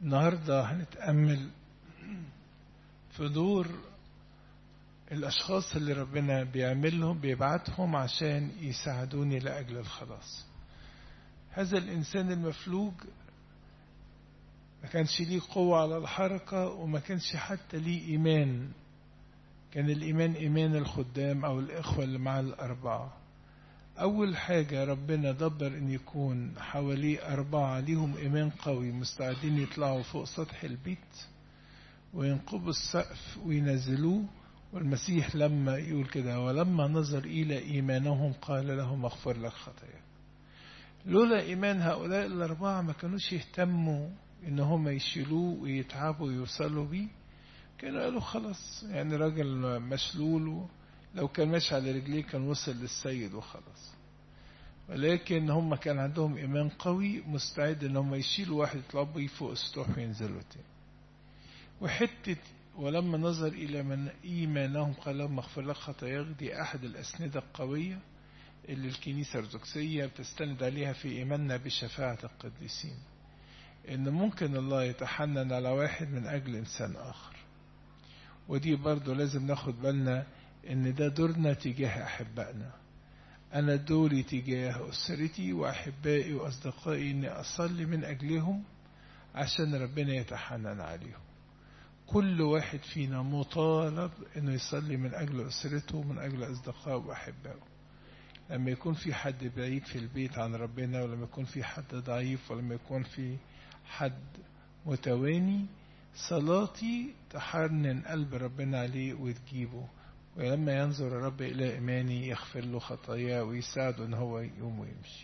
النهاردة هنتأمل في دور الأشخاص اللي ربنا بيعملهم بيبعتهم عشان يساعدوني لأجل الخلاص هذا الإنسان المفلوج ما كانش ليه قوة على الحركة وما كانش حتى ليه إيمان كان الإيمان إيمان الخدام أو الإخوة اللي مع الأربعة أول حاجة ربنا دبر إن يكون حواليه أربعة ليهم إيمان قوي مستعدين يطلعوا فوق سطح البيت وينقبوا السقف وينزلوه والمسيح لما يقول كده ولما نظر إلى إيمانهم قال لهم اغفر لك خطاياك لولا إيمان هؤلاء الأربعة ما كانوش يهتموا إن هم يشيلوه ويتعبوا ويوصلوا بيه كانوا قالوا خلاص يعني راجل مشلول لو كان ماشي على رجليه كان وصل للسيد وخلاص ولكن هم كان عندهم إيمان قوي مستعد إن هم يشيلوا واحد يطلعوا بيه فوق السطوح وينزلوا تاني وحتة ولما نظر إلى من إيمانهم قال لهم اغفر لك خطاياك دي أحد الأسندة القوية اللي الكنيسة الأرثوذكسية بتستند عليها في إيماننا بشفاعة القديسين إن ممكن الله يتحنن على واحد من أجل إنسان آخر ودي برضو لازم ناخد بالنا إن ده دورنا تجاه أحبائنا أنا دوري تجاه أسرتي وأحبائي وأصدقائي إني أصلي من أجلهم عشان ربنا يتحنن عليهم كل واحد فينا مطالب إنه يصلي من أجل أسرته ومن أجل أصدقائه وأحبائه لما يكون في حد بعيد في البيت عن ربنا ولما يكون في حد ضعيف ولما يكون في حد متواني صلاتي تحنن قلب ربنا عليه وتجيبه ولما ينظر الرب إلى إيماني يغفر له خطاياه ويساعده إن هو يقوم ويمشي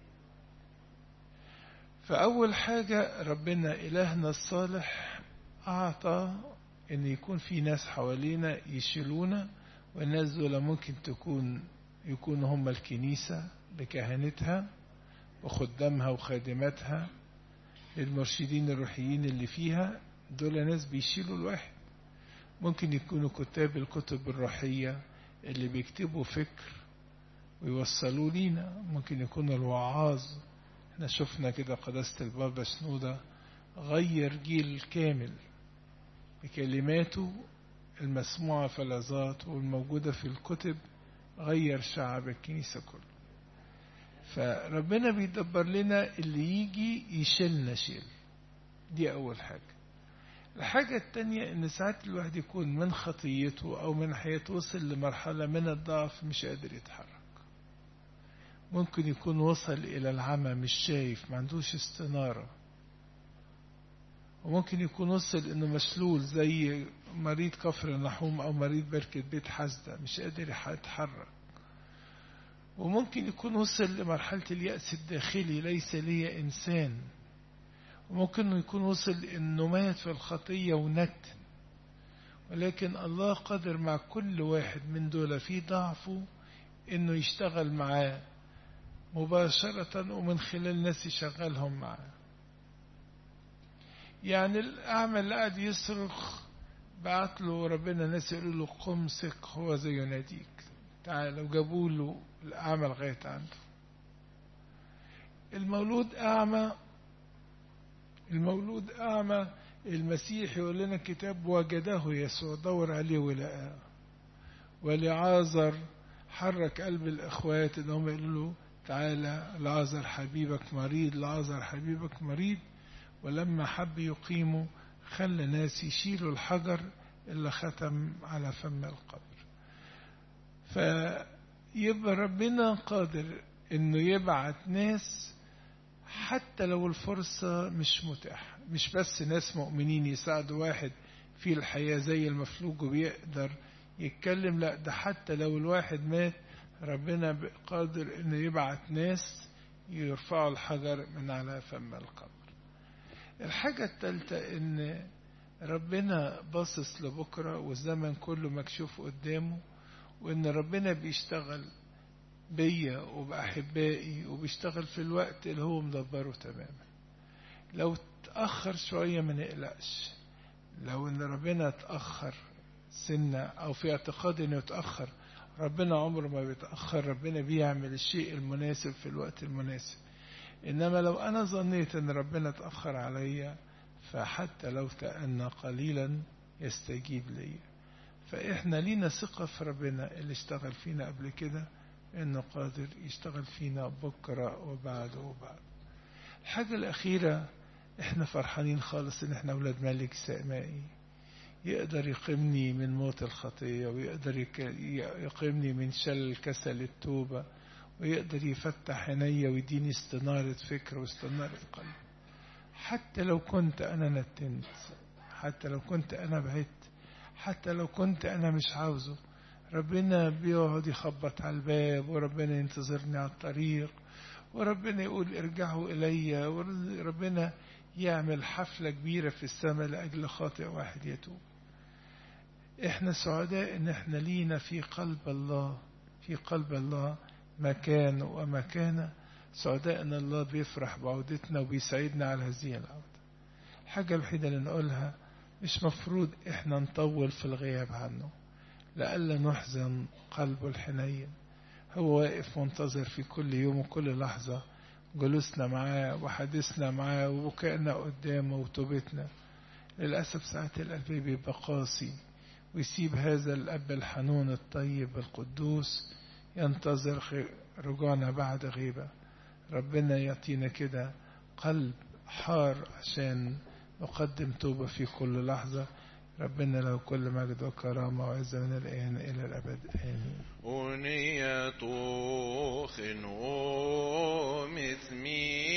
فأول حاجة ربنا إلهنا الصالح أعطى إن يكون في ناس حوالينا يشيلونا والناس دول ممكن تكون يكونوا هم الكنيسة بكهنتها وخدامها وخادماتها المرشدين الروحيين اللي فيها دول ناس بيشيلوا الواحد ممكن يكونوا كتاب الكتب الروحية اللي بيكتبوا فكر ويوصلوا لينا ممكن يكونوا الوعاظ احنا شفنا كده قداسة البابا شنودة غير جيل كامل بكلماته المسموعة في العظات والموجودة في الكتب غير شعب الكنيسة كله فربنا بيدبر لنا اللي يجي يشيلنا شيل دي أول حاجة الحاجة التانية إن ساعات الواحد يكون من خطيته أو من حياته وصل لمرحلة من الضعف مش قادر يتحرك ممكن يكون وصل إلى العمى مش شايف ما عندوش استنارة وممكن يكون وصل إنه مسلول زي مريض كفر النحوم أو مريض بركة بيت حسدة مش قادر يتحرك وممكن يكون وصل لمرحلة اليأس الداخلي ليس لي إنسان وممكن يكون وصل إنه مات في الخطية ونت ولكن الله قادر مع كل واحد من دول في ضعفه إنه يشتغل معاه مباشرة ومن خلال ناس يشغلهم معاه يعني الأعمى اللي قاعد يصرخ بعت له ربنا ناس يقولوا له قم ثق هو زي يناديك تعال وجابوا له الأعمى لغاية عنده المولود أعمى المولود أعمى المسيح يقول لنا الكتاب وجده يسوع دور عليه ولقاه ولعازر حرك قلب الأخوات إن هم يقولوا له تعالى لعازر حبيبك مريض لعازر حبيبك مريض ولما حب يقيموا خلى ناس يشيلوا الحجر اللي ختم على فم القبر فيبقى ربنا قادر انه يبعت ناس حتى لو الفرصة مش متاحة مش بس ناس مؤمنين يساعدوا واحد في الحياة زي المفلوج وبيقدر يتكلم لا ده حتى لو الواحد مات ربنا قادر انه يبعت ناس يرفعوا الحجر من على فم القبر الحاجة الثالثة ان ربنا باصص لبكرة والزمن كله مكشوف قدامه وان ربنا بيشتغل بيا وبأحبائي وبيشتغل في الوقت اللي هو مدبره تماما لو تأخر شوية ما نقلقش لو ان ربنا اتأخر سنة او في اعتقاد انه يتأخر ربنا عمره ما بيتأخر ربنا بيعمل الشيء المناسب في الوقت المناسب إنما لو أنا ظنيت إن ربنا اتأخر عليا فحتى لو تأنى قليلا يستجيب لي فإحنا لينا ثقة في ربنا اللي اشتغل فينا قبل كده إنه قادر يشتغل فينا بكرة وبعد وبعد الحاجة الأخيرة إحنا فرحانين خالص إن إحنا أولاد ملك سمائي يقدر يقيمني من موت الخطية ويقدر يقيمني من شل كسل التوبة ويقدر يفتح عينيا ويديني استنارة فكر واستنارة قلب حتى لو كنت أنا نتنت حتى لو كنت أنا بعدت حتى لو كنت أنا مش عاوزه ربنا بيقعد يخبط على الباب وربنا ينتظرني على الطريق وربنا يقول ارجعوا إلي وربنا يعمل حفلة كبيرة في السماء لأجل خاطئ واحد يتوب احنا سعداء ان احنا لينا في قلب الله في قلب الله مكان ومكانة سعداء ان الله بيفرح بعودتنا وبيسعدنا على هذه العودة الحاجة الوحيدة اللي نقولها مش مفروض احنا نطول في الغياب عنه لألا نحزن قلبه الحنين هو واقف منتظر في كل يوم وكل لحظة جلوسنا معاه وحديثنا معاه وبكائنا قدامه وتوبتنا للأسف ساعات القلب بيبقى قاسي ويسيب هذا الأب الحنون الطيب القدوس ينتظر رجوعنا بعد غيبة ربنا يعطينا كده قلب حار عشان نقدم توبة في كل لحظة ربنا له كل مجد وكرامة وعزة من الآن إلى الأبد آمين أنية خنو مثمي